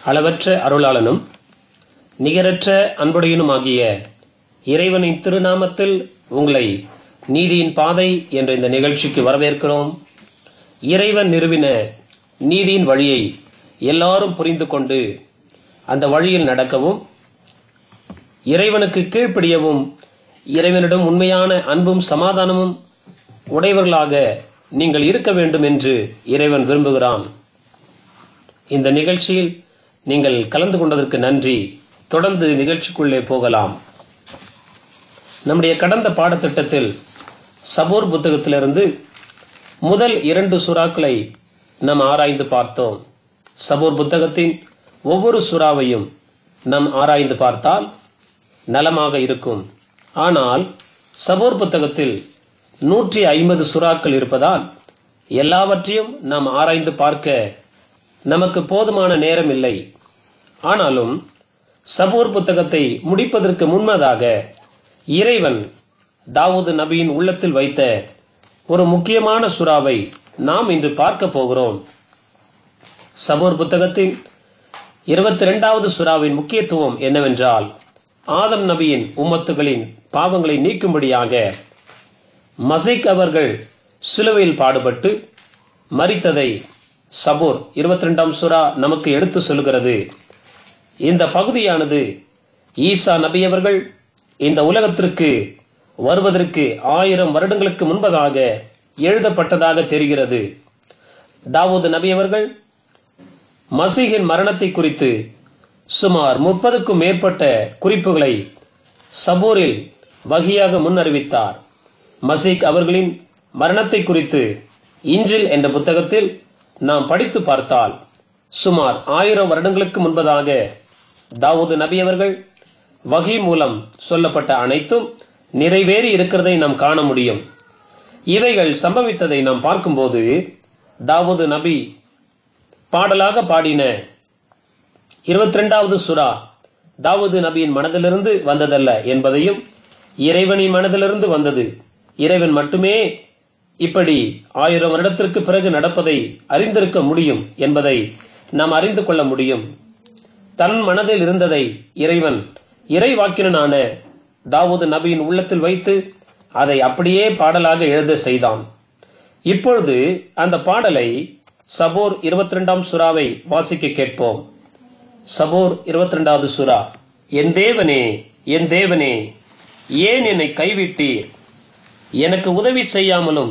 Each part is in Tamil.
அளவற்ற அருளாளனும் நிகரற்ற அன்புடையனுமாகிய இறைவனின் திருநாமத்தில் உங்களை நீதியின் பாதை என்ற இந்த நிகழ்ச்சிக்கு வரவேற்கிறோம் இறைவன் நிறுவின நீதியின் வழியை எல்லாரும் புரிந்து கொண்டு அந்த வழியில் நடக்கவும் இறைவனுக்கு கீழ்ப்படியவும் இறைவனிடம் உண்மையான அன்பும் சமாதானமும் உடையவர்களாக நீங்கள் இருக்க வேண்டும் என்று இறைவன் விரும்புகிறான் இந்த நிகழ்ச்சியில் நீங்கள் கலந்து கொண்டதற்கு நன்றி தொடர்ந்து நிகழ்ச்சிக்குள்ளே போகலாம் நம்முடைய கடந்த பாடத்திட்டத்தில் சபூர் புத்தகத்திலிருந்து முதல் இரண்டு சுறாக்களை நாம் ஆராய்ந்து பார்த்தோம் சபூர் புத்தகத்தின் ஒவ்வொரு சுறாவையும் நாம் ஆராய்ந்து பார்த்தால் நலமாக இருக்கும் ஆனால் சபூர் புத்தகத்தில் நூற்றி ஐம்பது சுறாக்கள் இருப்பதால் எல்லாவற்றையும் நாம் ஆராய்ந்து பார்க்க நமக்கு போதுமான நேரம் இல்லை ஆனாலும் சபூர் புத்தகத்தை முடிப்பதற்கு முன்னதாக இறைவன் தாவூது நபியின் உள்ளத்தில் வைத்த ஒரு முக்கியமான சுறாவை நாம் இன்று பார்க்க போகிறோம் சபூர் புத்தகத்தின் இருபத்தி இரண்டாவது சுறாவின் முக்கியத்துவம் என்னவென்றால் ஆதம் நபியின் உம்மத்துகளின் பாவங்களை நீக்கும்படியாக மசைக் அவர்கள் சிலுவையில் பாடுபட்டு மறித்ததை சபூர் இருபத்தி ரெண்டாம் சுறா நமக்கு எடுத்து சொல்கிறது இந்த பகுதியானது ஈசா நபி அவர்கள் இந்த உலகத்திற்கு வருவதற்கு ஆயிரம் வருடங்களுக்கு முன்பதாக எழுதப்பட்டதாக தெரிகிறது தாவூது நபி அவர்கள் மசீகின் மரணத்தை குறித்து சுமார் முப்பதுக்கும் மேற்பட்ட குறிப்புகளை சபூரில் வகையாக முன்னறிவித்தார் மசீக் அவர்களின் மரணத்தை குறித்து இஞ்சில் என்ற புத்தகத்தில் நாம் படித்து பார்த்தால் சுமார் ஆயிரம் வருடங்களுக்கு முன்பதாக தாவூது நபி அவர்கள் வகை மூலம் சொல்லப்பட்ட அனைத்தும் நிறைவேறி இருக்கிறதை நாம் காண முடியும் இவைகள் சம்பவித்ததை நாம் பார்க்கும்போது தாவூது நபி பாடலாக பாடின இருபத்தி ரெண்டாவது சுறா தாவூது நபியின் மனதிலிருந்து வந்ததல்ல என்பதையும் இறைவனின் மனதிலிருந்து வந்தது இறைவன் மட்டுமே இப்படி ஆயிரம் வருடத்திற்கு பிறகு நடப்பதை அறிந்திருக்க முடியும் என்பதை நாம் அறிந்து கொள்ள முடியும் தன் மனதில் இருந்ததை இறைவன் இறைவாக்கினனான தாவூது நபியின் உள்ளத்தில் வைத்து அதை அப்படியே பாடலாக எழுத செய்தான் இப்பொழுது அந்த பாடலை சபோர் இருபத்தி ரெண்டாம் சுறாவை வாசிக்க கேட்போம் சபோர் இருபத்தி ரெண்டாவது சுறா என் தேவனே என் தேவனே ஏன் என்னை கைவிட்டீர் எனக்கு உதவி செய்யாமலும்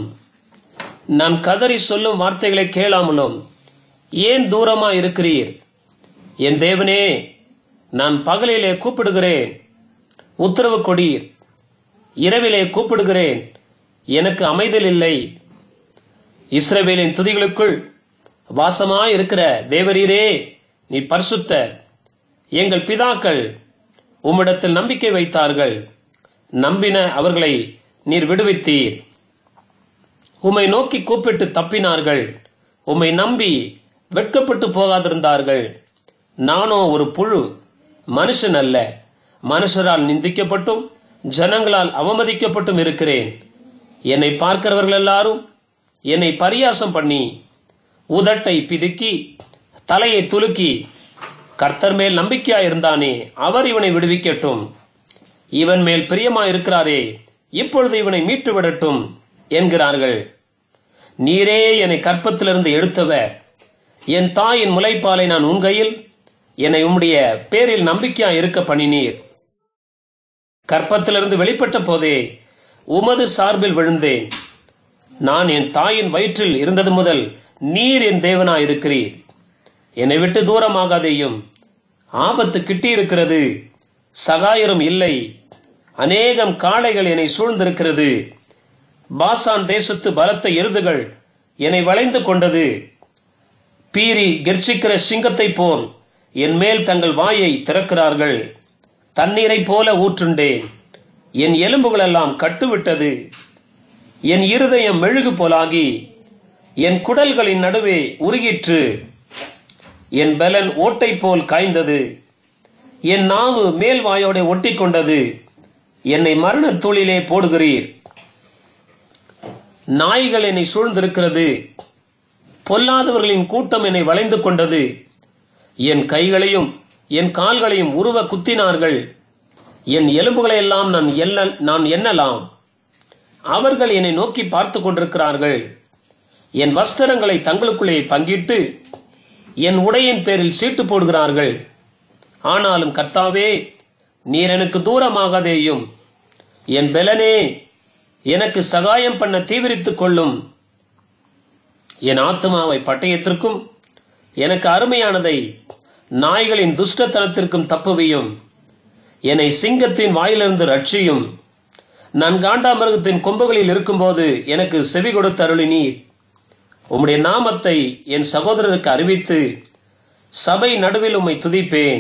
நான் கதறி சொல்லும் வார்த்தைகளை கேளாமலும் ஏன் தூரமா இருக்கிறீர் என் தேவனே நான் பகலிலே கூப்பிடுகிறேன் உத்தரவு கொடீர் இரவிலே கூப்பிடுகிறேன் எனக்கு அமைதல் இல்லை இஸ்ரவேலின் துதிகளுக்குள் வாசமாய் இருக்கிற தேவரீரே நீ பரிசுத்த எங்கள் பிதாக்கள் உம்மிடத்தில் நம்பிக்கை வைத்தார்கள் நம்பின அவர்களை நீர் விடுவித்தீர் உம்மை நோக்கி கூப்பிட்டு தப்பினார்கள் உம்மை நம்பி வெட்கப்பட்டு போகாதிருந்தார்கள் நானோ ஒரு புழு மனுஷன் அல்ல மனுஷரால் நிந்திக்கப்பட்டும் ஜனங்களால் அவமதிக்கப்பட்டும் இருக்கிறேன் என்னை பார்க்கிறவர்கள் எல்லாரும் என்னை பரியாசம் பண்ணி உதட்டை பிதுக்கி தலையை துலுக்கி கர்த்தர் மேல் நம்பிக்கையா இருந்தானே அவர் இவனை விடுவிக்கட்டும் இவன் மேல் பிரியமா இருக்கிறாரே இப்பொழுது இவனை மீட்டு விடட்டும் என்கிறார்கள் நீரே என்னை கற்பத்திலிருந்து எடுத்தவர் என் தாயின் முளைப்பாலை நான் உன் கையில் என்னை உம்முடைய பேரில் நம்பிக்கையா இருக்க பண்ணினீர் கற்பத்திலிருந்து வெளிப்பட்ட போதே உமது சார்பில் விழுந்தேன் நான் என் தாயின் வயிற்றில் இருந்தது முதல் நீர் என் தேவனா இருக்கிறீர் என்னை விட்டு தூரமாகாதேயும் ஆபத்து கிட்டி இருக்கிறது சகாயரும் இல்லை அநேகம் காளைகள் என்னை சூழ்ந்திருக்கிறது பாசான் தேசத்து பலத்த எருதுகள் என்னை வளைந்து கொண்டது பீறி கெர்ச்சிக்கிற சிங்கத்தை போல் என் மேல் தங்கள் வாயை திறக்கிறார்கள் தண்ணீரை போல ஊற்றுண்டேன் என் எலும்புகளெல்லாம் கட்டுவிட்டது என் இருதயம் மெழுகு போலாகி என் குடல்களின் நடுவே உருகிற்று என் பலன் ஓட்டை போல் காய்ந்தது என் நாவு மேல் வாயோட ஒட்டி கொண்டது என்னை மரண தூளிலே போடுகிறீர் நாய்கள் என்னை சூழ்ந்திருக்கிறது பொல்லாதவர்களின் கூட்டம் என்னை வளைந்து கொண்டது என் கைகளையும் என் கால்களையும் உருவ குத்தினார்கள் என் எலும்புகளை எல்லாம் நான் எல்ல நான் எண்ணலாம் அவர்கள் என்னை நோக்கி பார்த்து கொண்டிருக்கிறார்கள் என் வஸ்திரங்களை தங்களுக்குள்ளே பங்கிட்டு என் உடையின் பேரில் சீட்டு போடுகிறார்கள் ஆனாலும் கர்த்தாவே நீர் எனக்கு தூரமாகாதேயும் என் பெலனே எனக்கு சகாயம் பண்ண தீவிரித்துக் கொள்ளும் என் ஆத்மாவை பட்டயத்திற்கும் எனக்கு அருமையானதை நாய்களின் துஷ்டத்தனத்திற்கும் தப்புவியும் என்னை சிங்கத்தின் வாயிலிருந்து ரட்சியும் நான் காண்டாமிருகத்தின் கொம்புகளில் இருக்கும்போது எனக்கு செவி கொடுத்து அருளினீர் உம்முடைய நாமத்தை என் சகோதரருக்கு அறிவித்து சபை நடுவில் உம்மை துதிப்பேன்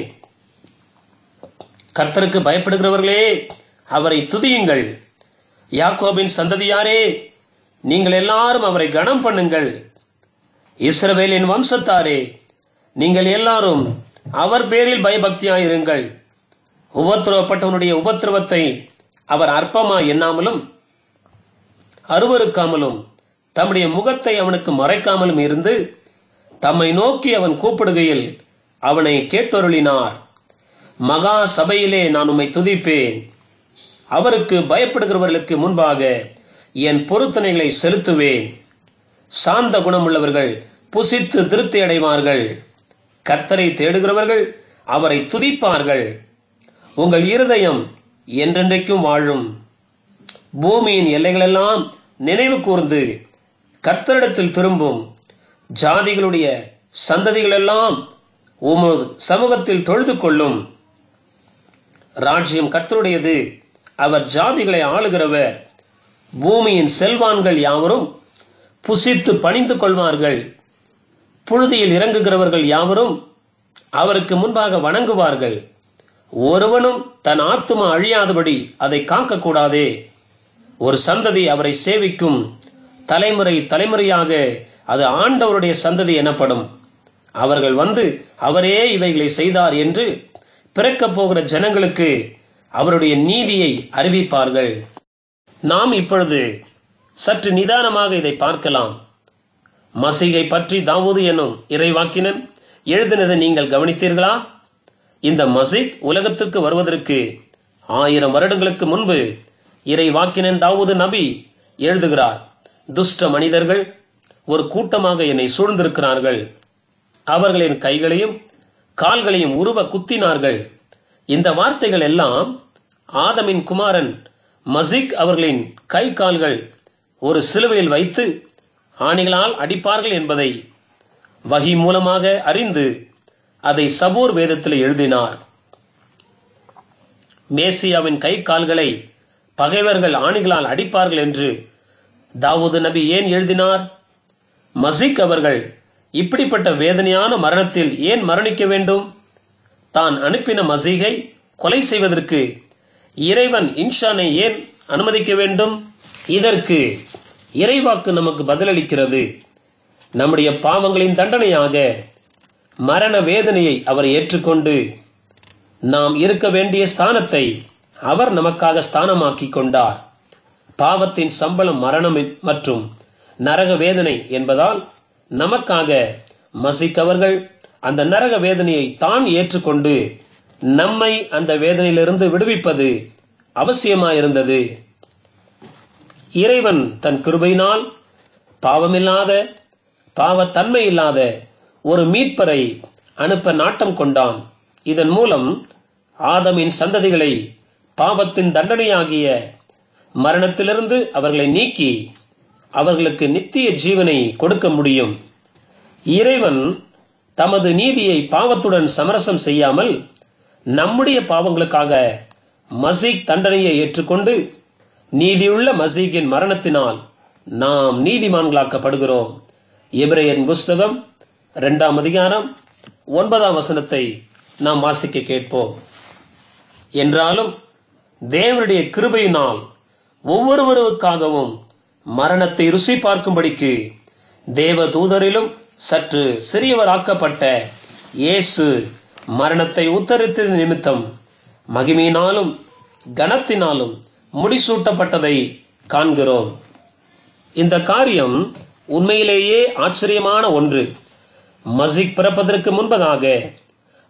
கர்த்தருக்கு பயப்படுகிறவர்களே அவரை துதியுங்கள் யாக்கோபின் சந்ததியாரே நீங்கள் எல்லாரும் அவரை கனம் பண்ணுங்கள் இஸ்ரவேலின் வம்சத்தாரே நீங்கள் எல்லாரும் அவர் பேரில் பயபக்தியாயிருங்கள் உபத்திரவப்பட்டவனுடைய உபத்திரவத்தை அவர் அற்பமா எண்ணாமலும் அருவருக்காமலும் தம்முடைய முகத்தை அவனுக்கு மறைக்காமலும் இருந்து தம்மை நோக்கி அவன் கூப்பிடுகையில் அவனை கேட்டொருளினார் மகா சபையிலே நான் உம்மை துதிப்பேன் அவருக்கு பயப்படுகிறவர்களுக்கு முன்பாக என் பொருத்தனைகளை செலுத்துவேன் சாந்த குணமுள்ளவர்கள் புசித்து திருப்தி அடைவார்கள் கத்தரை தேடுகிறவர்கள் அவரை துதிப்பார்கள் உங்கள் இருதயம் என்றென்றைக்கும் வாழும் பூமியின் எல்லைகளெல்லாம் நினைவு கூர்ந்து கர்த்தரிடத்தில் திரும்பும் ஜாதிகளுடைய சந்ததிகளெல்லாம் உமது சமூகத்தில் தொழுது கொள்ளும் ராஜ்யம் கர்த்தருடையது அவர் ஜாதிகளை ஆளுகிறவர் பூமியின் செல்வான்கள் யாவரும் புசித்து பணிந்து கொள்வார்கள் புழுதியில் இறங்குகிறவர்கள் யாவரும் அவருக்கு முன்பாக வணங்குவார்கள் ஒருவனும் தன் ஆத்துமா அழியாதபடி அதை காக்கக்கூடாதே ஒரு சந்ததி அவரை சேவிக்கும் தலைமுறை தலைமுறையாக அது ஆண்டவருடைய சந்ததி எனப்படும் அவர்கள் வந்து அவரே இவைகளை செய்தார் என்று பிறக்கப் போகிற ஜனங்களுக்கு அவருடைய நீதியை அறிவிப்பார்கள் நாம் இப்பொழுது சற்று நிதானமாக இதை பார்க்கலாம் மசீகை பற்றி தாவூது என்னும் இறைவாக்கினன் எழுதினதை நீங்கள் கவனித்தீர்களா இந்த மசீக் உலகத்திற்கு வருவதற்கு ஆயிரம் வருடங்களுக்கு முன்பு இறைவாக்கினன் தாவூது நபி எழுதுகிறார் துஷ்ட மனிதர்கள் ஒரு கூட்டமாக என்னை சூழ்ந்திருக்கிறார்கள் அவர்களின் கைகளையும் கால்களையும் உருவ குத்தினார்கள் இந்த வார்த்தைகள் எல்லாம் ஆதமின் குமாரன் மசிக் அவர்களின் கை கால்கள் ஒரு சிலுவையில் வைத்து ஆணிகளால் அடிப்பார்கள் என்பதை வகி மூலமாக அறிந்து அதை சபூர் வேதத்தில் எழுதினார் மேசியாவின் கை கால்களை பகைவர்கள் ஆணிகளால் அடிப்பார்கள் என்று தாவூது நபி ஏன் எழுதினார் மசிக் அவர்கள் இப்படிப்பட்ட வேதனையான மரணத்தில் ஏன் மரணிக்க வேண்டும் தான் அனுப்பின மசீகை கொலை செய்வதற்கு இறைவன் இன்ஷானை ஏன் அனுமதிக்க வேண்டும் இதற்கு இறைவாக்கு நமக்கு பதிலளிக்கிறது நம்முடைய பாவங்களின் தண்டனையாக மரண வேதனையை அவர் ஏற்றுக்கொண்டு நாம் இருக்க வேண்டிய ஸ்தானத்தை அவர் நமக்காக ஸ்தானமாக்கி கொண்டார் பாவத்தின் சம்பளம் மரணம் மற்றும் நரக வேதனை என்பதால் நமக்காக மசிக் அவர்கள் அந்த நரக வேதனையை தான் ஏற்றுக்கொண்டு நம்மை அந்த வேதனையிலிருந்து விடுவிப்பது அவசியமாயிருந்தது இறைவன் தன் கிருபையினால் பாவமில்லாத பாவத்தன்மை இல்லாத ஒரு மீட்பரை அனுப்ப நாட்டம் கொண்டான் இதன் மூலம் ஆதமின் சந்ததிகளை பாவத்தின் தண்டனையாகிய மரணத்திலிருந்து அவர்களை நீக்கி அவர்களுக்கு நித்திய ஜீவனை கொடுக்க முடியும் இறைவன் தமது நீதியை பாவத்துடன் சமரசம் செய்யாமல் நம்முடைய பாவங்களுக்காக மசீக் தண்டனையை ஏற்றுக்கொண்டு நீதியுள்ள மசீகின் மரணத்தினால் நாம் நீதிமான்களாக்கப்படுகிறோம் எபிரேயன் புஸ்தகம் இரண்டாம் அதிகாரம் ஒன்பதாம் வசனத்தை நாம் வாசிக்க கேட்போம் என்றாலும் தேவனுடைய கிருபையினால் ஒவ்வொருவருக்காகவும் மரணத்தை ருசி பார்க்கும்படிக்கு தேவ தூதரிலும் சற்று சிறியவராக்கப்பட்ட இயேசு மரணத்தை உத்தரித்தது நிமித்தம் மகிமையினாலும் கனத்தினாலும் முடிசூட்டப்பட்டதை காண்கிறோம் இந்த காரியம் உண்மையிலேயே ஆச்சரியமான ஒன்று மசிக் பிறப்பதற்கு முன்பதாக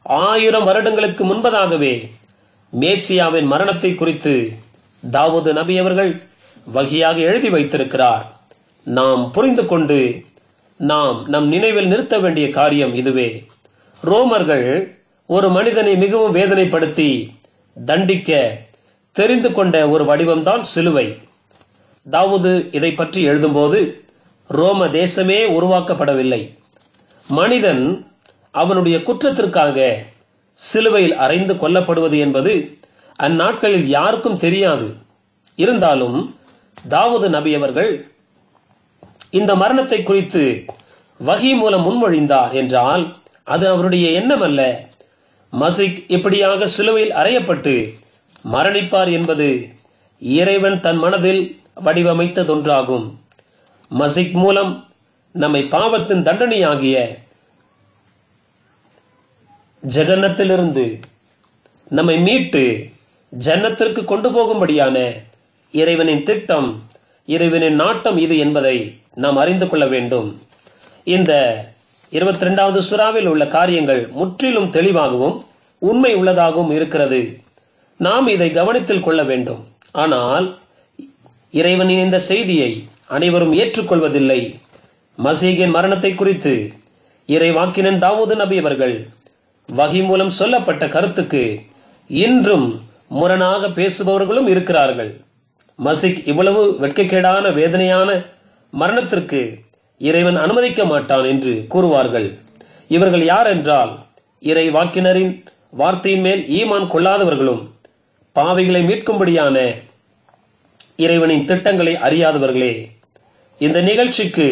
ஆயிரம் வருடங்களுக்கு முன்பதாகவே மேசியாவின் மரணத்தை குறித்து தாவூது நபி அவர்கள் வகையாக எழுதி வைத்திருக்கிறார் நாம் புரிந்து கொண்டு நாம் நம் நினைவில் நிறுத்த வேண்டிய காரியம் இதுவே ரோமர்கள் ஒரு மனிதனை மிகவும் வேதனைப்படுத்தி தண்டிக்க தெரிந்து கொண்ட ஒரு வடிவம்தான் சிலுவை தாவூது இதை பற்றி எழுதும்போது ரோம தேசமே உருவாக்கப்படவில்லை மனிதன் அவனுடைய குற்றத்திற்காக சிலுவையில் அறைந்து கொல்லப்படுவது என்பது அந்நாட்களில் யாருக்கும் தெரியாது இருந்தாலும் தாவூது நபி அவர்கள் இந்த மரணத்தை குறித்து வகி மூலம் முன்மொழிந்தார் என்றால் அது அவருடைய எண்ணம் அல்ல மசிக் இப்படியாக சிலுவையில் அறையப்பட்டு மரணிப்பார் என்பது இறைவன் தன் மனதில் வடிவமைத்ததொன்றாகும் மசிக் மூலம் நம்மை பாவத்தின் தண்டனையாகிய ஜெகன்னத்திலிருந்து நம்மை மீட்டு ஜன்னத்திற்கு கொண்டு போகும்படியான இறைவனின் திட்டம் இறைவனின் நாட்டம் இது என்பதை நாம் அறிந்து கொள்ள வேண்டும் இந்த இருபத்தி ரெண்டாவது சுறாவில் உள்ள காரியங்கள் முற்றிலும் தெளிவாகவும் உண்மை உள்ளதாகவும் இருக்கிறது நாம் இதை கவனத்தில் கொள்ள வேண்டும் ஆனால் இறைவனின் இந்த செய்தியை அனைவரும் ஏற்றுக்கொள்வதில்லை மசீகின் மரணத்தை குறித்து இறைவாக்கினன் தாவூது நபி அவர்கள் வகை மூலம் சொல்லப்பட்ட கருத்துக்கு இன்றும் முரணாக பேசுபவர்களும் இருக்கிறார்கள் மசிக் இவ்வளவு வெட்கக்கேடான வேதனையான மரணத்திற்கு இறைவன் அனுமதிக்க மாட்டான் என்று கூறுவார்கள் இவர்கள் யார் என்றால் இறை வாக்கினரின் வார்த்தையின் மேல் ஈமான் கொள்ளாதவர்களும் பாவைகளை மீட்கும்படியான இறைவனின் திட்டங்களை அறியாதவர்களே இந்த நிகழ்ச்சிக்கு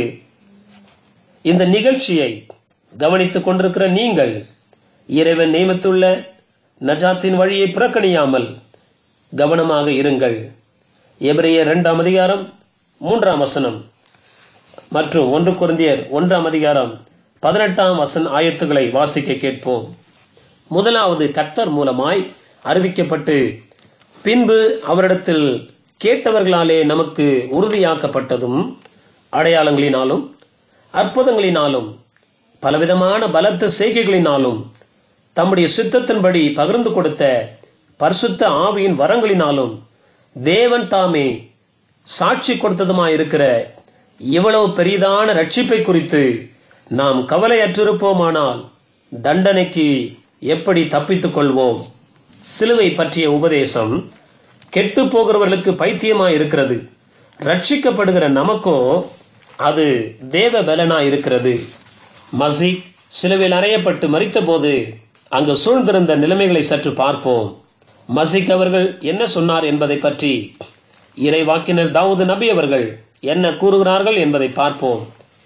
இந்த நிகழ்ச்சியை கவனித்துக் கொண்டிருக்கிற நீங்கள் இறைவன் நியமித்துள்ள நஜாத்தின் வழியை புறக்கணியாமல் கவனமாக இருங்கள் எபிரேய இரண்டாம் அதிகாரம் மூன்றாம் வசனம் மற்றும் ஒன்று குருந்தியர் ஒன்றாம் அதிகாரம் பதினெட்டாம் வசன் ஆயத்துக்களை வாசிக்க கேட்போம் முதலாவது கத்தர் மூலமாய் அறிவிக்கப்பட்டு பின்பு அவரிடத்தில் கேட்டவர்களாலே நமக்கு உறுதியாக்கப்பட்டதும் அடையாளங்களினாலும் அற்புதங்களினாலும் பலவிதமான பலத்த செய்கைகளினாலும் தம்முடைய சித்தத்தின்படி பகிர்ந்து கொடுத்த பரிசுத்த ஆவியின் வரங்களினாலும் தேவன் தாமே சாட்சி கொடுத்ததுமாயிருக்கிற இவ்வளவு பெரிதான ரட்சிப்பை குறித்து நாம் கவலையற்றிருப்போமானால் தண்டனைக்கு எப்படி தப்பித்துக் கொள்வோம் சிலுவை பற்றிய உபதேசம் கெட்டு போகிறவர்களுக்கு பைத்தியமாய் இருக்கிறது ரட்சிக்கப்படுகிற நமக்கோ அது தேவ பலனாய் இருக்கிறது மசி சிலுவையில் அறையப்பட்டு மறித்தபோது அங்கு சூழ்ந்திருந்த நிலைமைகளை சற்று பார்ப்போம் மசிக் அவர்கள் என்ன சொன்னார் என்பதை பற்றி இறைவாக்கினர் தாவூது நபி அவர்கள் என்ன கூறுகிறார்கள் என்பதை பார்ப்போம்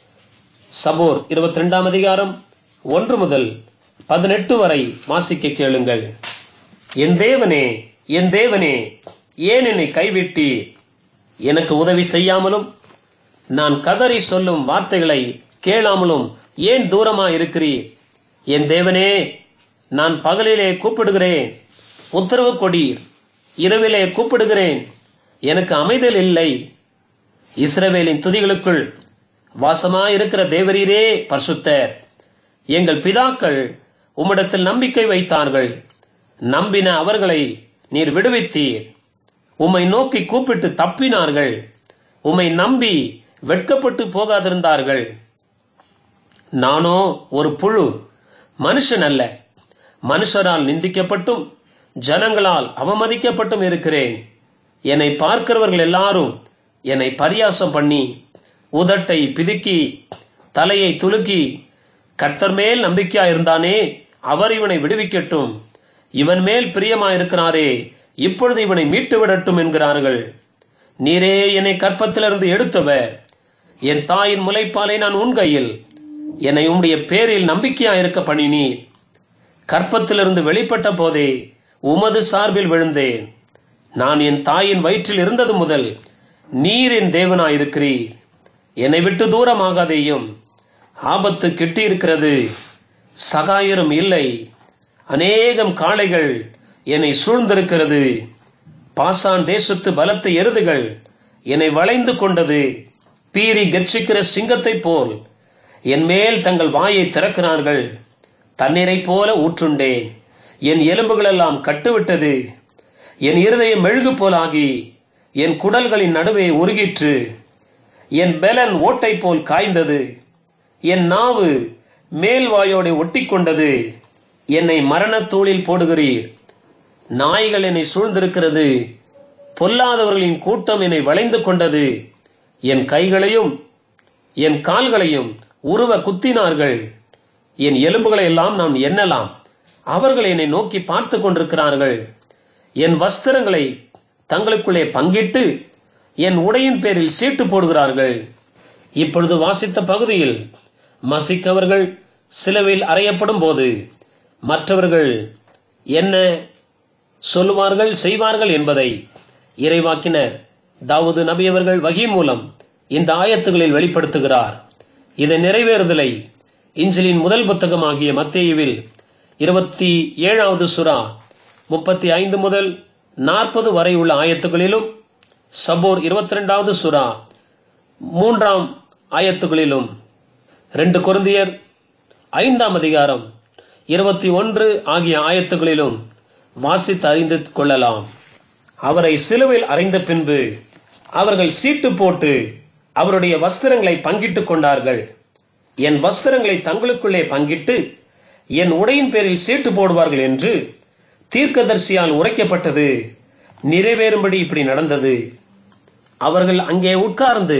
சபோர் இருபத்தி ரெண்டாம் அதிகாரம் ஒன்று முதல் பதினெட்டு வரை வாசிக்க கேளுங்கள் என் தேவனே என் தேவனே ஏன் என்னை கைவிட்டீர் எனக்கு உதவி செய்யாமலும் நான் கதறி சொல்லும் வார்த்தைகளை கேளாமலும் ஏன் தூரமா இருக்கிறீர் என் தேவனே நான் பகலிலே கூப்பிடுகிறேன் உத்தரவு கொடீர் இரவிலே கூப்பிடுகிறேன் எனக்கு அமைதல் இல்லை இஸ்ரவேலின் துதிகளுக்குள் வாசமாயிருக்கிற தேவரீரே பரிசுத்தர் எங்கள் பிதாக்கள் உம்மிடத்தில் நம்பிக்கை வைத்தார்கள் நம்பின அவர்களை நீர் விடுவித்தீர் உம்மை நோக்கி கூப்பிட்டு தப்பினார்கள் உம்மை நம்பி வெட்கப்பட்டு போகாதிருந்தார்கள் நானோ ஒரு புழு மனுஷன் அல்ல மனுஷரால் நிந்திக்கப்பட்டும் ஜனங்களால் அவமதிக்கப்பட்டும் இருக்கிறேன் என்னை பார்க்கிறவர்கள் எல்லாரும் என்னை பரியாசம் பண்ணி உதட்டை பிதுக்கி தலையை துலுக்கி கர்த்தர் மேல் நம்பிக்கையா இருந்தானே அவர் இவனை விடுவிக்கட்டும் இவன் மேல் பிரியமாயிருக்கிறாரே இப்பொழுது இவனை மீட்டு விடட்டும் என்கிறார்கள் நீரே என்னை கற்பத்திலிருந்து எடுத்தவர் என் தாயின் முளைப்பாலை நான் உன் கையில் என்னை உம்முடைய பேரில் நம்பிக்கையா இருக்க பண்ணினீர் கற்பத்திலிருந்து வெளிப்பட்ட போதே உமது சார்பில் விழுந்தேன் நான் என் தாயின் வயிற்றில் இருந்தது முதல் நீர் என் தேவனாயிருக்கிறீர் என்னை விட்டு தூரமாகாதேயும் ஆபத்து கிட்டியிருக்கிறது சகாயரும் இல்லை அநேகம் காளைகள் என்னை சூழ்ந்திருக்கிறது பாசான் தேசத்து பலத்த எருதுகள் என்னை வளைந்து கொண்டது பீறி கர்ச்சிக்கிற சிங்கத்தைப் போல் என் மேல் தங்கள் வாயை திறக்கிறார்கள் தண்ணீரைப் போல ஊற்றுண்டேன் என் எலும்புகளெல்லாம் கட்டுவிட்டது என் இருதயம் மெழுகு போலாகி என் குடல்களின் நடுவே உருகிற்று என் பெலன் ஓட்டை போல் காய்ந்தது என் நாவு மேல் வாயோடு ஒட்டிக்கொண்டது என்னை மரணத்தூளில் போடுகிறீர் நாய்கள் என்னை சூழ்ந்திருக்கிறது பொல்லாதவர்களின் கூட்டம் என்னை வளைந்து கொண்டது என் கைகளையும் என் கால்களையும் உருவ குத்தினார்கள் என் எலும்புகளை எல்லாம் நான் எண்ணலாம் அவர்கள் என்னை நோக்கி பார்த்து கொண்டிருக்கிறார்கள் என் வஸ்திரங்களை தங்களுக்குள்ளே பங்கிட்டு என் உடையின் பேரில் சீட்டு போடுகிறார்கள் இப்பொழுது வாசித்த பகுதியில் மசிக்கவர்கள் சிலுவையில் அறையப்படும் போது மற்றவர்கள் என்ன சொல்லுவார்கள் செய்வார்கள் என்பதை இறைவாக்கினர் தாவூது நபி அவர்கள் வகி மூலம் இந்த ஆயத்துகளில் வெளிப்படுத்துகிறார் இதன் நிறைவேறுதலை இஞ்சிலின் முதல் புத்தகமாகிய மத்தேயுவில் இருபத்தி ஏழாவது சுறா முப்பத்தி ஐந்து முதல் நாற்பது வரை உள்ள ஆயத்துகளிலும் சபோர் இருபத்தி ரெண்டாவது சுறா மூன்றாம் ஆயத்துகளிலும் ரெண்டு குருந்தியர் ஐந்தாம் அதிகாரம் இருபத்தி ஒன்று ஆகிய ஆயத்துகளிலும் வாசித்து அறிந்து கொள்ளலாம் அவரை சிலுவையில் அறைந்த பின்பு அவர்கள் சீட்டு போட்டு அவருடைய வஸ்திரங்களை பங்கிட்டுக் கொண்டார்கள் என் வஸ்திரங்களை தங்களுக்குள்ளே பங்கிட்டு என் உடையின் பேரில் சீட்டு போடுவார்கள் என்று தீர்க்கதரிசியால் உரைக்கப்பட்டது நிறைவேறும்படி இப்படி நடந்தது அவர்கள் அங்கே உட்கார்ந்து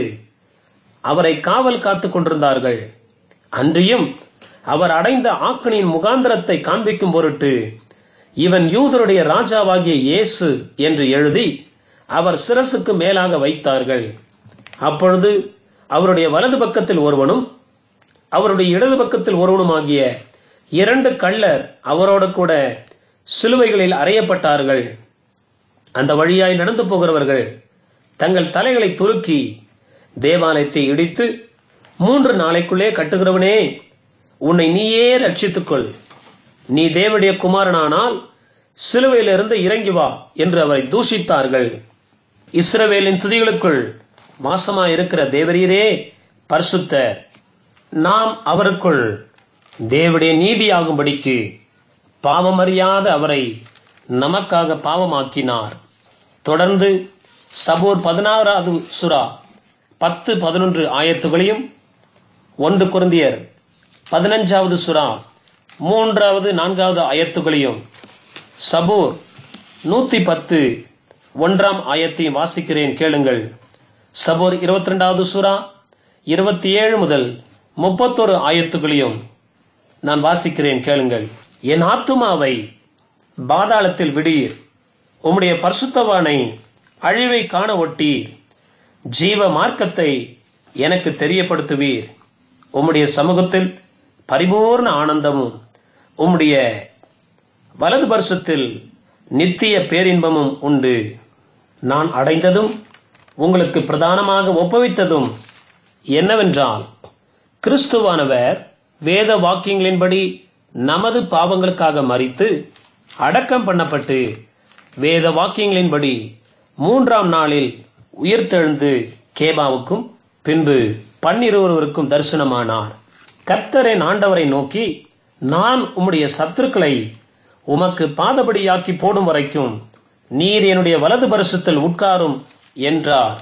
அவரை காவல் காத்துக் கொண்டிருந்தார்கள் அன்றியும் அவர் அடைந்த ஆக்கனின் முகாந்திரத்தை காண்பிக்கும் பொருட்டு இவன் யூதருடைய ராஜாவாகிய இயேசு என்று எழுதி அவர் சிரசுக்கு மேலாக வைத்தார்கள் அப்பொழுது அவருடைய வலது பக்கத்தில் ஒருவனும் அவருடைய இடது பக்கத்தில் ஒருவனுமாகிய இரண்டு கள்ளர் அவரோடு கூட சிலுவைகளில் அறையப்பட்டார்கள் அந்த வழியாய் நடந்து போகிறவர்கள் தங்கள் தலைகளை துருக்கி தேவாலயத்தை இடித்து மூன்று நாளைக்குள்ளே கட்டுகிறவனே உன்னை நீயே ரட்சித்துக்கொள் நீ தேவடைய குமாரனானால் சிலுவையிலிருந்து இறங்கி வா என்று அவரை தூஷித்தார்கள் இஸ்ரவேலின் துதிகளுக்குள் மாசமாய் இருக்கிற தேவரீரே பரிசுத்தர் நாம் அவருக்குள் தேவடைய நீதியாகும்படிக்கு பாவமறியாத அவரை நமக்காக பாவமாக்கினார் தொடர்ந்து சபோர் பதினாறாவது சுறா பத்து பதினொன்று ஆயத்துகளையும் ஒன்று குருந்தியர் பதினஞ்சாவது சுறா மூன்றாவது நான்காவது ஆயத்துகளையும் சபூர் நூத்தி பத்து ஒன்றாம் ஆயத்தையும் வாசிக்கிறேன் கேளுங்கள் சபோர் இருபத்தி ரெண்டாவது சுறா இருபத்தி ஏழு முதல் முப்பத்தொரு ஆயத்துகளையும் நான் வாசிக்கிறேன் கேளுங்கள் என் ஆத்துமாவை பாதாளத்தில் விடீர் உம்முடைய பரிசுத்தவானை அழிவை காண ஒட்டீர் ஜீவ மார்க்கத்தை எனக்கு தெரியப்படுத்துவீர் உம்முடைய சமூகத்தில் பரிபூர்ண ஆனந்தமும் உம்முடைய வலது பரிசத்தில் நித்திய பேரின்பமும் உண்டு நான் அடைந்ததும் உங்களுக்கு பிரதானமாக ஒப்புவித்ததும் என்னவென்றால் கிறிஸ்துவானவர் வேத வாக்கியங்களின்படி நமது பாவங்களுக்காக மறித்து அடக்கம் பண்ணப்பட்டு வேத வாக்கியங்களின்படி மூன்றாம் நாளில் உயிர்த்தெழுந்து கேபாவுக்கும் பின்பு பன்னிருவருவருக்கும் தரிசனமானார் கர்த்தரின் ஆண்டவரை நோக்கி நான் உம்முடைய சத்துருக்களை உமக்கு பாதபடியாக்கி போடும் வரைக்கும் நீர் என்னுடைய வலது பரிசுத்தில் உட்காரும் என்றார்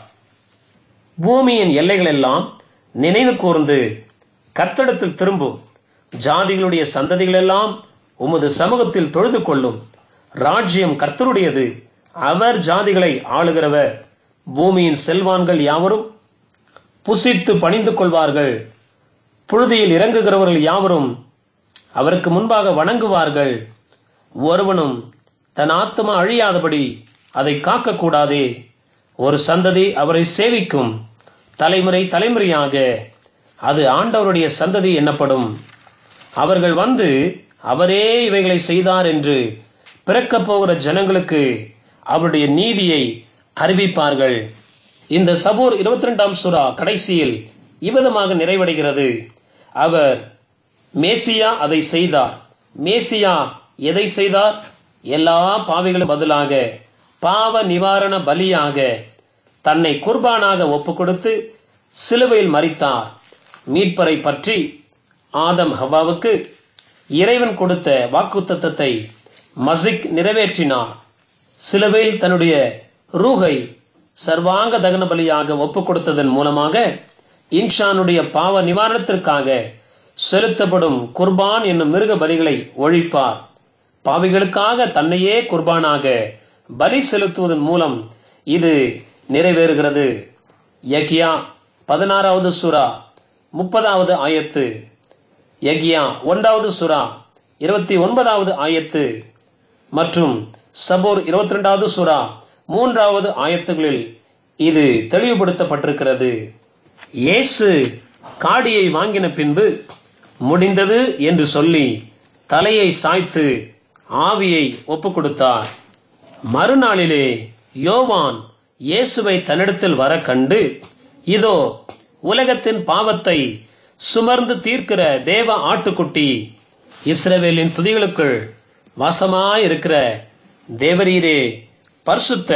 பூமியின் எல்லைகள் எல்லாம் நினைவு கூர்ந்து கர்த்தடத்தில் திரும்பும் ஜாதிகளுடைய சந்ததிகள் எல்லாம் உமது சமூகத்தில் தொழுது கொள்ளும் ராஜ்யம் கர்த்தருடையது அவர் ஜாதிகளை ஆளுகிறவர் பூமியின் செல்வான்கள் யாவரும் புசித்து பணிந்து கொள்வார்கள் புழுதியில் இறங்குகிறவர்கள் யாவரும் அவருக்கு முன்பாக வணங்குவார்கள் ஒருவனும் தன் ஆத்மா அழியாதபடி அதை காக்கக்கூடாதே ஒரு சந்ததி அவரை சேவிக்கும் தலைமுறை தலைமுறையாக அது ஆண்டவருடைய சந்ததி என்னப்படும் அவர்கள் வந்து அவரே இவைகளை செய்தார் என்று பிறக்கப் போகிற ஜனங்களுக்கு அவருடைய நீதியை அறிவிப்பார்கள் இந்த சபூர் இருபத்தி ரெண்டாம் சுறா கடைசியில் இவ்விதமாக நிறைவடைகிறது அவர் மேசியா அதை செய்தார் மேசியா எதை செய்தார் எல்லா பாவிகளும் பதிலாக பாவ நிவாரண பலியாக தன்னை குர்பானாக ஒப்பு கொடுத்து சிலுவையில் மறித்தார் மீட்பரை பற்றி ஆதம் ஹவாவுக்கு இறைவன் கொடுத்த வாக்குத்தத்தத்தை மசிக் நிறைவேற்றினார் சிலுவையில் தன்னுடைய ரூகை சர்வாங்க தகன பலியாக ஒப்புக் கொடுத்ததன் மூலமாக இன்ஷானுடைய பாவ நிவாரணத்திற்காக செலுத்தப்படும் குர்பான் என்னும் மிருக பலிகளை ஒழிப்பார் பாவிகளுக்காக தன்னையே குர்பானாக பலி செலுத்துவதன் மூலம் இது நிறைவேறுகிறது யகியா பதினாறாவது சுரா முப்பதாவது ஆயத்து யகியா ஒன்றாவது சுரா இருபத்தி ஒன்பதாவது ஆயத்து மற்றும் சபோர் இருபத்தி ரெண்டாவது சுரா மூன்றாவது ஆயத்துகளில் இது தெளிவுபடுத்தப்பட்டிருக்கிறது இயேசு காடியை வாங்கின பின்பு முடிந்தது என்று சொல்லி தலையை சாய்த்து ஆவியை ஒப்புக் கொடுத்தார் மறுநாளிலே யோவான் இயேசுவை தன்னிடத்தில் வர கண்டு இதோ உலகத்தின் பாவத்தை சுமர்ந்து தீர்க்கிற தேவ ஆட்டுக்குட்டி இஸ்ரவேலின் துதிகளுக்குள் வாசமாயிருக்கிற தேவரீரே பரிசுத்த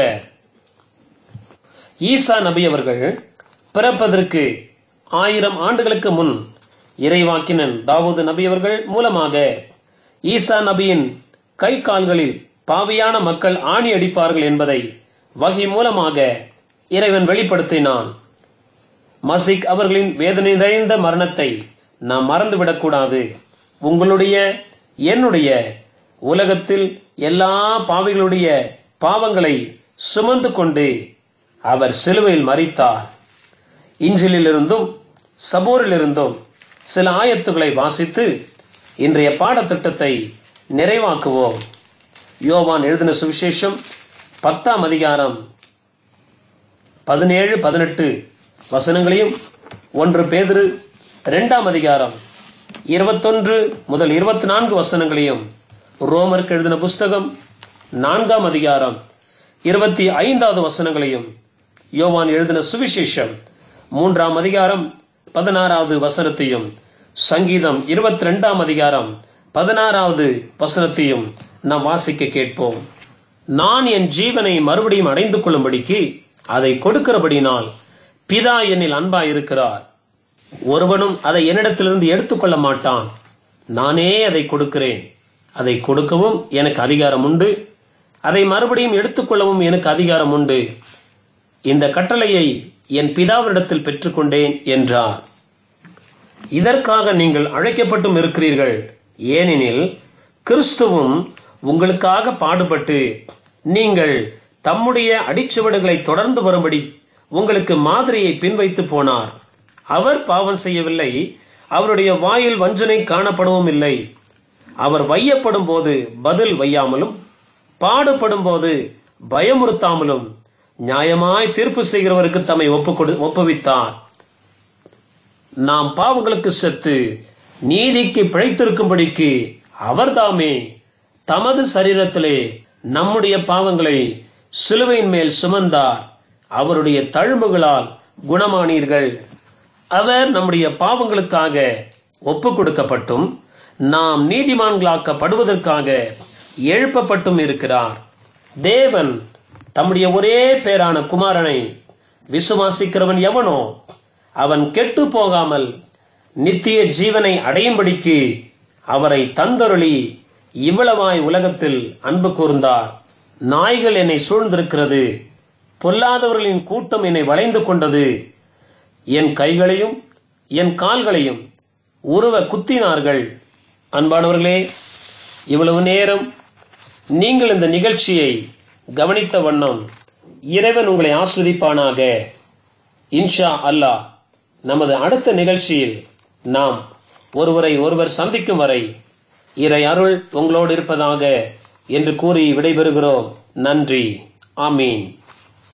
ஈசா நபி அவர்கள் பிறப்பதற்கு ஆயிரம் ஆண்டுகளுக்கு முன் இறைவாக்கினன் தாவூது நபி அவர்கள் மூலமாக ஈசா நபியின் கை கால்களில் பாவியான மக்கள் ஆணி அடிப்பார்கள் என்பதை வகை மூலமாக இறைவன் வெளிப்படுத்தினான் மசிக் அவர்களின் வேதனை நிறைந்த மரணத்தை நாம் மறந்துவிடக்கூடாது உங்களுடைய என்னுடைய உலகத்தில் எல்லா பாவிகளுடைய பாவங்களை சுமந்து கொண்டு அவர் சிலுவையில் மறித்தார் இஞ்சிலிருந்தும் சபூரிலிருந்தும் சில ஆயத்துக்களை வாசித்து இன்றைய பாடத்திட்டத்தை நிறைவாக்குவோம் யோவான் எழுதின சுவிசேஷம் பத்தாம் அதிகாரம் பதினேழு பதினெட்டு வசனங்களையும் ஒன்று பேதிரு இரண்டாம் அதிகாரம் இருபத்தொன்று முதல் இருபத்தி நான்கு வசனங்களையும் ரோமருக்கு எழுதின புஸ்தகம் நான்காம் அதிகாரம் இருபத்தி ஐந்தாவது வசனங்களையும் யோவான் எழுதின சுவிசேஷம் மூன்றாம் அதிகாரம் பதினாறாவது வசனத்தையும் சங்கீதம் இருபத்தி ரெண்டாம் அதிகாரம் பதினாறாவது வசனத்தையும் நாம் வாசிக்க கேட்போம் நான் என் ஜீவனை மறுபடியும் அடைந்து கொள்ளும்படிக்கு அதை கொடுக்கிறபடினால் பிதா என்னில் அன்பாயிருக்கிறார் ஒருவனும் அதை என்னிடத்திலிருந்து எடுத்துக்கொள்ள மாட்டான் நானே அதை கொடுக்கிறேன் அதை கொடுக்கவும் எனக்கு அதிகாரம் உண்டு அதை மறுபடியும் எடுத்துக்கொள்ளவும் எனக்கு அதிகாரம் உண்டு இந்த கட்டளையை என் பிதாவினிடத்தில் பெற்றுக்கொண்டேன் என்றார் இதற்காக நீங்கள் அழைக்கப்பட்டும் இருக்கிறீர்கள் ஏனெனில் கிறிஸ்துவும் உங்களுக்காக பாடுபட்டு நீங்கள் தம்முடைய அடிச்சுவடுகளை தொடர்ந்து வரும்படி உங்களுக்கு மாதிரியை பின்வைத்து போனார் அவர் பாவம் செய்யவில்லை அவருடைய வாயில் வஞ்சனை காணப்படவும் இல்லை அவர் வையப்படும் போது பதில் வையாமலும் பாடுபடும் போது பயமுறுத்தாமலும் நியாயமாய் தீர்ப்பு செய்கிறவருக்கு தம்மை ஒப்பு கொடு ஒப்புவித்தார் நாம் பாவங்களுக்கு செத்து நீதிக்கு பிழைத்திருக்கும்படிக்கு அவர்தாமே தமது சரீரத்திலே நம்முடைய பாவங்களை சிலுவையின் மேல் சுமந்தார் அவருடைய தழும்புகளால் குணமானீர்கள் அவர் நம்முடைய பாவங்களுக்காக ஒப்பு கொடுக்கப்பட்டும் நாம் நீதிமான்களாக்கப்படுவதற்காக எழுப்பப்பட்டும் இருக்கிறார் தேவன் தம்முடைய ஒரே பேரான குமாரனை விசுவாசிக்கிறவன் எவனோ அவன் கெட்டு போகாமல் நித்திய ஜீவனை அடையும்படிக்கு அவரை தந்தொருளி இவ்வளவாய் உலகத்தில் அன்பு கூர்ந்தார் நாய்கள் என்னை சூழ்ந்திருக்கிறது பொல்லாதவர்களின் கூட்டம் என்னை வளைந்து கொண்டது என் கைகளையும் என் கால்களையும் உருவ குத்தினார்கள் அன்பானவர்களே இவ்வளவு நேரம் நீங்கள் இந்த நிகழ்ச்சியை கவனித்த வண்ணம் இறைவன் உங்களை ஆஸ்வதிப்பானாக இன்ஷா அல்லாஹ் நமது அடுத்த நிகழ்ச்சியில் நாம் ஒருவரை ஒருவர் சந்திக்கும் வரை இறை அருள் உங்களோடு இருப்பதாக என்று கூறி விடைபெறுகிறோம் நன்றி ஆமீன்